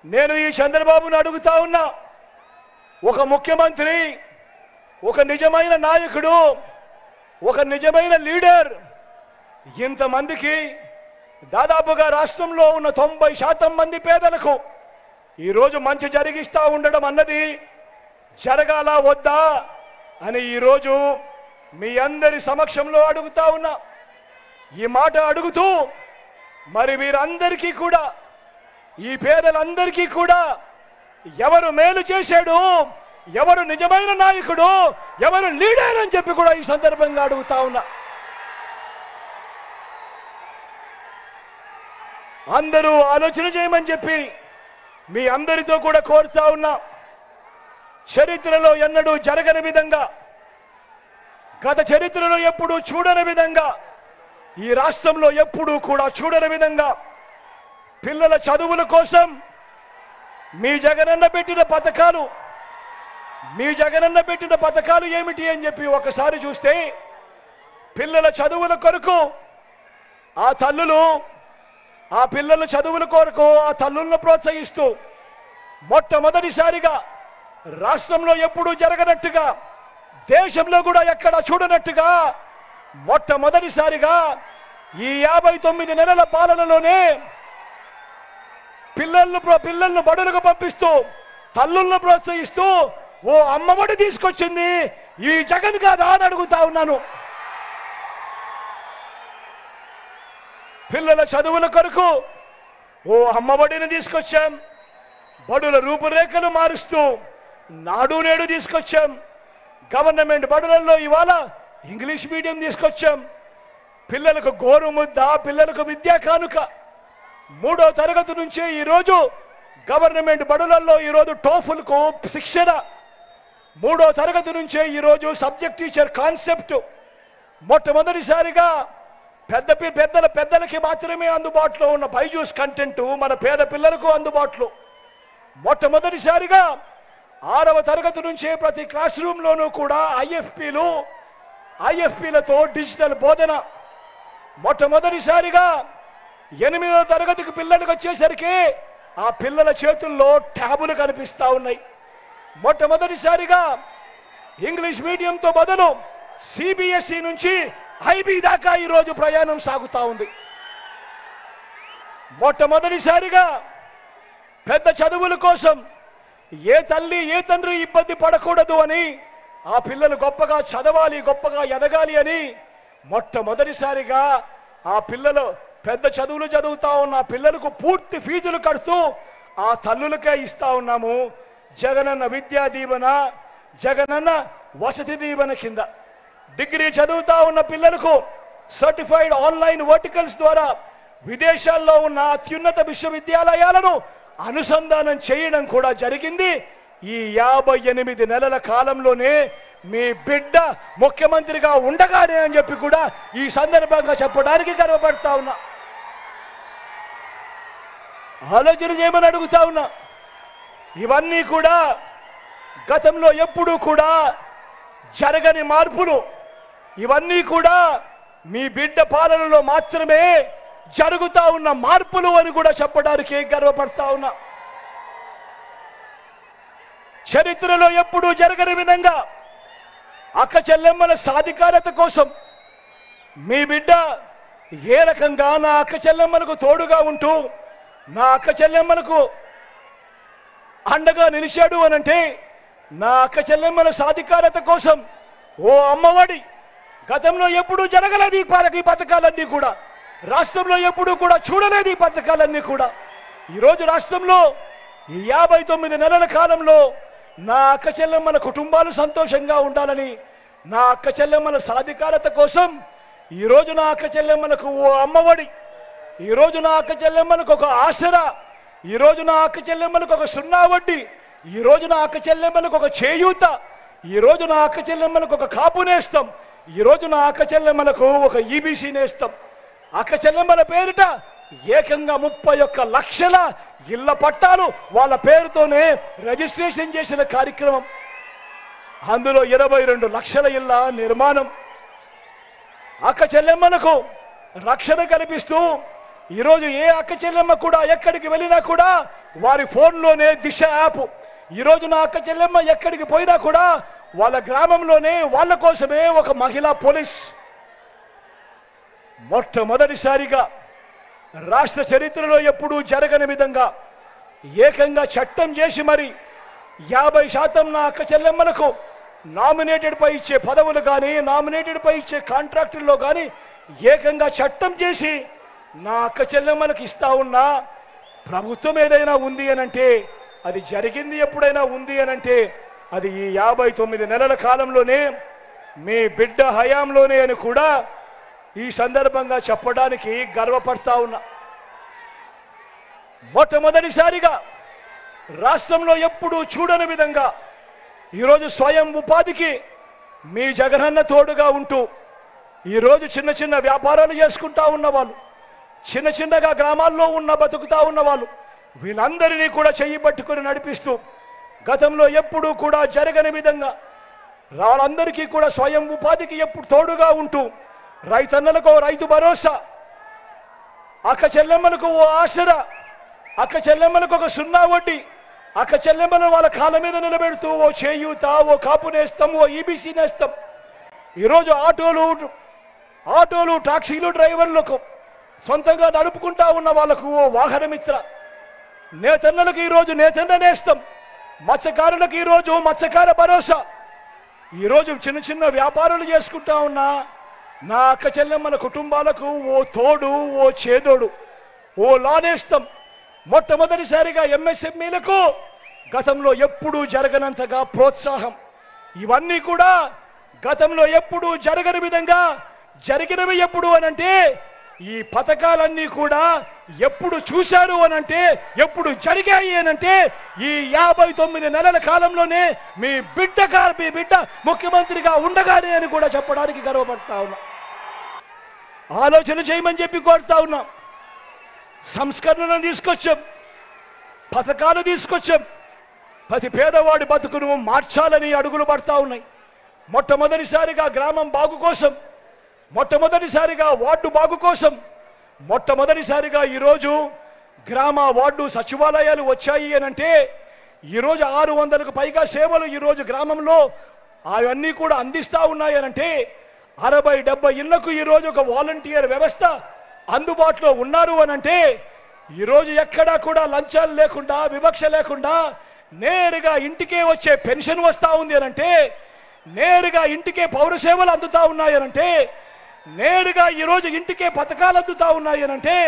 నేను ఈ చంద్రబాబును అడుగుతా ఉన్నా ఒక ముఖ్యమంత్రి ఒక నిజమైన నాయకుడు ఒక నిజమైన లీడర్ ఇంతమందికి దాదాపుగా రాష్ట్రంలో ఉన్న తొంభై శాతం మంది పేదలకు ఈరోజు మంచి జరిగిస్తా ఉండడం అన్నది జరగాల వద్దా అని ఈరోజు మీ అందరి సమక్షంలో అడుగుతా ఉన్నా ఈ మాట అడుగుతూ మరి వీరందరికీ కూడా ఈ పేదలందరికీ కూడా ఎవరు మేలు చేశాడు ఎవరు నిజమైన నాయకుడు ఎవరు లీడర్ అని చెప్పి కూడా ఈ సందర్భంగా అడుగుతా ఉన్నా అందరూ ఆలోచన చేయమని చెప్పి మీ అందరితో కూడా కోరుతా ఉన్నా చరిత్రలో ఎన్నడూ జరగని విధంగా గత చరిత్రలో ఎప్పుడూ చూడని విధంగా ఈ రాష్ట్రంలో ఎప్పుడూ కూడా చూడని విధంగా పిల్లల చదువుల కోసం మీ జగనన్న పెట్టిన పథకాలు మీ జగనన్న పెట్టిన పథకాలు ఏమిటి అని చెప్పి ఒకసారి చూస్తే పిల్లల చదువుల కొరకు ఆ తల్లులు ఆ పిల్లల చదువుల కొరకు ఆ తల్లులను ప్రోత్సహిస్తూ మొట్టమొదటిసారిగా రాష్ట్రంలో ఎప్పుడూ జరగనట్టుగా దేశంలో కూడా ఎక్కడ చూడనట్టుగా మొట్టమొదటిసారిగా ఈ యాభై తొమ్మిది నెలల పాలనలోనే పిల్లలను ప్ర- పిల్లలను బడులకు పంపిస్తూ తల్లులను ప్రోత్సహిస్తూ ఓ అమ్మఒడి తీసుకొచ్చింది ఈ జగన్ కాదా అని అడుగుతా ఉన్నాను పిల్లల చదువుల కొరకు ఓ అమ్మఒడిని తీసుకొచ్చాం బడుల రూపురేఖలు మారుస్తూ నాడు నేడు తీసుకొచ్చాం గవర్నమెంట్ బడులలో ఇవాళ ఇంగ్లీష్ మీడియం తీసుకొచ్చాం పిల్లలకు గోరు ముద్ద పిల్లలకు విద్యా కానుక మూడో తరగతి నుంచే ఈరోజు గవర్నమెంట్ బడులలో ఈరోజు టోఫుల్కు శిక్షణ మూడో తరగతి నుంచే ఈరోజు సబ్జెక్ట్ టీచర్ కాన్సెప్ట్ మొట్టమొదటిసారిగా పెద్ద పి- పెద్దల పెద్దలకి మాత్రమే అందుబాటులో ఉన్న బైజూస్ కంటెంట్ మన పేద పిల్లలకు అందుబాటులో మొట్టమొదటిసారిగా ఆరవ తరగతి నుంచే ప్రతి క్లాస్ రూమ్లోనూ కూడా ఐఎఫ్పీలు ఐఎఫ్పీలతో డిజిటల్ బోధన మొట్టమొదటిసారిగా ఎనిమిదవ తరగతికి పిల్లలకు వచ్చేసరికి ఆ పిల్లల చేతుల్లో ట్యాబులు కనిపిస్తా ఉన్నాయి మొట్టమొదటిసారిగా ఇంగ్లీష్ మీడియంతో మొదలు సిబిఎస్ఈ నుంచి ఐబీ దాకా ఈరోజు ప్రయాణం సాగుతా ఉంది మొట్టమొదటిసారిగా పెద్ద చదువుల కోసం ఏ తల్లి ఏ తండ్రి ఇబ్బంది పడకూడదు అని ఆ పిల్లలు గొప్పగా చదవాలి గొప్పగా ఎదగాలి అని మొట్టమొదటిసారిగా ఆ పిల్లలు పెద్ద చదువులు చదువుతా ఉన్న ఆ పిల్లలకు పూర్తి ఫీజులు కడుతూ ఆ తల్లులకే ఇస్తా ఉన్నాము జగనన్న విద్యా దీవెన జగనన్న వసతి దీవెన కింద డిగ్రీ చదువుతా ఉన్న పిల్లలకు సర్టిఫైడ్ ఆన్లైన్ వర్టికల్స్ ద్వారా విదేశాల్లో ఉన్న అత్యున్నత విశ్వవిద్యాలయాలను అనుసంధానం చేయడం కూడా జరిగింది ఈ యాభై ఎనిమిది నెలల కాలంలోనే మీ బిడ్డ ముఖ్యమంత్రిగా ఉండగానే అని చెప్పి కూడా ఈ సందర్భంగా చెప్పడానికి గర్వపడతా ఉన్నా ఆలోచన చేయమని అడుగుతా ఉన్నా ఇవన్నీ కూడా గతంలో ఎప్పుడూ కూడా జరగని మార్పులు ఇవన్నీ కూడా మీ బిడ్డ పాలనలో మాత్రమే జరుగుతా ఉన్న మార్పులు అని కూడా చెప్పడానికి గర్వపడతా ఉన్నా చరిత్రలో ఎప్పుడూ జరగని విధంగా అక్క చెల్లెమ్మల సాధికారత కోసం మీ బిడ్డ ఏ రకంగా నా అక్క చెల్లెమ్మలకు తోడుగా ఉంటూ నా అక్క చెల్లెమ్మలకు అండగా నిలిచాడు అనంటే నా అక్క చెల్లెమ్మల సాధికారత కోసం ఓ అమ్మఒడి గతంలో ఎప్పుడూ జరగలేదు ఈ పథక ఈ పథకాలన్నీ కూడా రాష్ట్రంలో ఎప్పుడూ కూడా చూడలేదు ఈ పథకాలన్నీ కూడా ఈరోజు రాష్ట్రంలో ఈ యాభై తొమ్మిది నెలల కాలంలో నా అక్క చెల్లెమ్మల కుటుంబాలు సంతోషంగా ఉండాలని నా అక్క చెల్లెమ్మల సాధికారత కోసం ఈరోజు నా అక్క చెల్లెమ్మలకు ఓ అమ్మఒడి ఈరోజు నా అక్క చెల్లెమ్మలకు ఒక ఆసరా ఈరోజు నా అక్క చెల్లెమ్మలకు ఒక సున్నా వడ్డీ ఈరోజు నా అక్క చెల్లెమ్మలకు ఒక చేయూత ఈరోజు నా అక్క చెల్లెమ్మలకు ఒక కాపు నేస్తం ఈరోజు నా అక్క చెల్లెమ్మలకు ఒక ఈబీసీ నేస్తం అక్క చెల్లెమ్మల పేరిట ఏకంగా ముప్పై ఒక్క లక్షల ఇళ్ల పట్టాలు వాళ్ళ పేరుతోనే రిజిస్ట్రేషన్ చేసిన కార్యక్రమం అందులో ఇరవై రెండు లక్షల ఇళ్ల నిర్మాణం అక్క చెల్లెమ్మలకు రక్షణ కల్పిస్తూ ఈరోజు ఏ అక్క చెల్లెమ్మ కూడా ఎక్కడికి వెళ్ళినా కూడా వారి ఫోన్లోనే దిశ యాప్ ఈరోజు నా అక్క చెల్లెమ్మ ఎక్కడికి పోయినా కూడా వాళ్ళ గ్రామంలోనే వాళ్ళ కోసమే ఒక మహిళా పోలీస్ మొట్టమొదటిసారిగా రాష్ట్ర చరిత్రలో ఎప్పుడూ జరగని విధంగా ఏకంగా చట్టం చేసి మరి యాభై శాతం నా అక్క చెల్లెమ్మలకు నామినేటెడ్ పై ఇచ్చే పదవులు కానీ నామినేటెడ్ పై ఇచ్చే కాంట్రాక్టుల్లో కానీ ఏకంగా చట్టం చేసి నా అక్క చెల్లెమ్మలకు ఇస్తా ఉన్నా ప్రభుత్వం ఏదైనా ఉంది అనంటే అది జరిగింది ఎప్పుడైనా ఉంది అనంటే అది ఈ యాభై తొమ్మిది నెలల కాలంలోనే మీ బిడ్డ హయాంలోనే అని కూడా ఈ సందర్భంగా చెప్పడానికి గర్వపడతా ఉన్నా మొట్టమొదటిసారిగా రాష్ట్రంలో ఎప్పుడూ చూడని విధంగా ఈరోజు స్వయం ఉపాధికి మీ జగనన్న తోడుగా ఉంటూ ఈరోజు చిన్న చిన్న వ్యాపారాలు చేసుకుంటా ఉన్న వాళ్ళు చిన్న చిన్నగా గ్రామాల్లో ఉన్న బతుకుతా ఉన్న వాళ్ళు వీళ్ళందరినీ కూడా చెయ్యి పట్టుకుని నడిపిస్తూ గతంలో ఎప్పుడూ కూడా జరగని విధంగా వాళ్ళందరికీ కూడా స్వయం ఉపాధికి ఎప్పుడు తోడుగా ఉంటూ రైతన్నలకు ఓ రైతు భరోసా అక్క చెల్లెమ్మలకు ఓ ఆసరా అక్క చెల్లెమ్మలకు ఒక సున్నా వడ్డీ అక్క చెల్లెమ్మను వాళ్ళ కాళ్ళ మీద నిలబెడుతూ ఓ చేయూత ఓ కాపు నేస్తాం ఓ ఈబీసీ నేస్తాం ఈరోజు ఆటోలు ఆటోలు టాక్సీలు డ్రైవర్లకు సొంతంగా నడుపుకుంటా ఉన్న వాళ్ళకు ఓ వాహనమిత్ర నేతన్నలకు ఈరోజు నేతన్న నేస్తాం మత్స్యకారులకు ఈరోజు మత్స్యకార భరోసా ఈరోజు చిన్న చిన్న వ్యాపారాలు చేసుకుంటా ఉన్నా నా అక్క చెల్లెమ్మల కుటుంబాలకు ఓ తోడు ఓ చేదోడు ఓ లానేస్తాం మొట్టమొదటిసారిగా ఎంఎస్ఎంఈలకు గతంలో ఎప్పుడూ జరగనంతగా ప్రోత్సాహం ఇవన్నీ కూడా గతంలో ఎప్పుడూ జరగని విధంగా జరిగినవి ఎప్పుడు అనంటే ఈ పథకాలన్నీ కూడా ఎప్పుడు చూశారు అనంటే ఎప్పుడు జరిగాయి అనంటే ఈ యాభై తొమ్మిది నెలల కాలంలోనే మీ బిడ్డ కా- మీ బిడ్డ ముఖ్యమంత్రిగా ఉండగానే అని కూడా చెప్పడానికి గర్వపడతా ఉన్నా ఆలోచన చేయమని చెప్పి కోరుతా ఉన్నాం సంస్కరణలను తీసుకొచ్చాం పథకాలు తీసుకొచ్చాం ప్రతి పేదవాడి బతుకును మార్చాలని అడుగులు పడతా ఉన్నాయి మొట్టమొదటిసారిగా గ్రామం బాగు కోసం మొట్టమొదటిసారిగా వార్డు బాగు కోసం మొట్టమొదటిసారిగా ఈరోజు గ్రామ వార్డు సచివాలయాలు వచ్చాయి అనంటే ఈరోజు ఆరు వందలకు పైగా సేవలు ఈరోజు గ్రామంలో అవన్నీ కూడా అందిస్తా ఉన్నాయనంటే అరవై డెబ్బై ఇళ్లకు ఈరోజు ఒక వాలంటీర్ వ్యవస్థ అందుబాటులో ఉన్నారు అనంటే ఈరోజు ఎక్కడా కూడా లంచాలు లేకుండా వివక్ష లేకుండా నేరుగా ఇంటికే వచ్చే పెన్షన్ వస్తా ఉంది అనంటే నేరుగా ఇంటికే పౌర సేవలు అందుతా ఉన్నాయనంటే నేరుగా ఈరోజు ఇంటికే పథకాలు అందుతా ఉన్నాయనంటే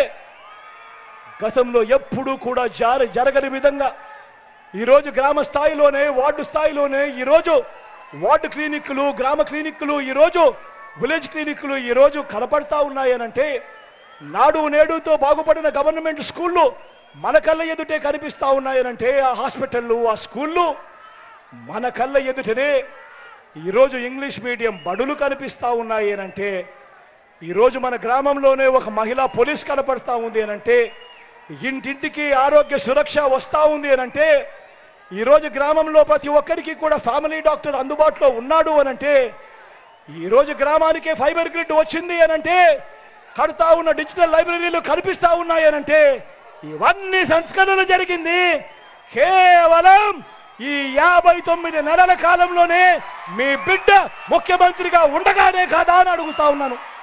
గతంలో ఎప్పుడూ కూడా జార జరగని విధంగా ఈరోజు గ్రామ స్థాయిలోనే వార్డు స్థాయిలోనే ఈరోజు వార్డు క్లినిక్లు గ్రామ క్లినిక్లు ఈరోజు విలేజ్ క్లినిక్లు ఈరోజు కనపడతా ఉన్నాయనంటే నాడు నేడుతో బాగుపడిన గవర్నమెంట్ స్కూళ్ళు మన కళ్ళ ఎదుటే కనిపిస్తా ఉన్నాయనంటే ఆ హాస్పిటళ్ళు ఆ స్కూళ్ళు మన కళ్ళ ఎదుటనే ఈరోజు ఇంగ్లీష్ మీడియం బడులు కనిపిస్తా ఉన్నాయి అనంటే ఈరోజు మన గ్రామంలోనే ఒక మహిళా పోలీస్ కనపడతా ఉంది అనంటే ఇంటింటికి ఆరోగ్య సురక్ష వస్తా ఉంది అనంటే ఈరోజు గ్రామంలో ప్రతి ఒక్కరికి కూడా ఫ్యామిలీ డాక్టర్ అందుబాటులో ఉన్నాడు అనంటే ఈరోజు గ్రామానికే ఫైబర్ గ్రిడ్ వచ్చింది అనంటే కడతా ఉన్న డిజిటల్ లైబ్రరీలు కనిపిస్తా ఉన్నాయి అనంటే ఇవన్నీ సంస్కరణలు జరిగింది కేవలం ఈ యాభై తొమ్మిది నెలల కాలంలోనే మీ బిడ్డ ముఖ్యమంత్రిగా ఉండగానే కాదా అని అడుగుతా ఉన్నాను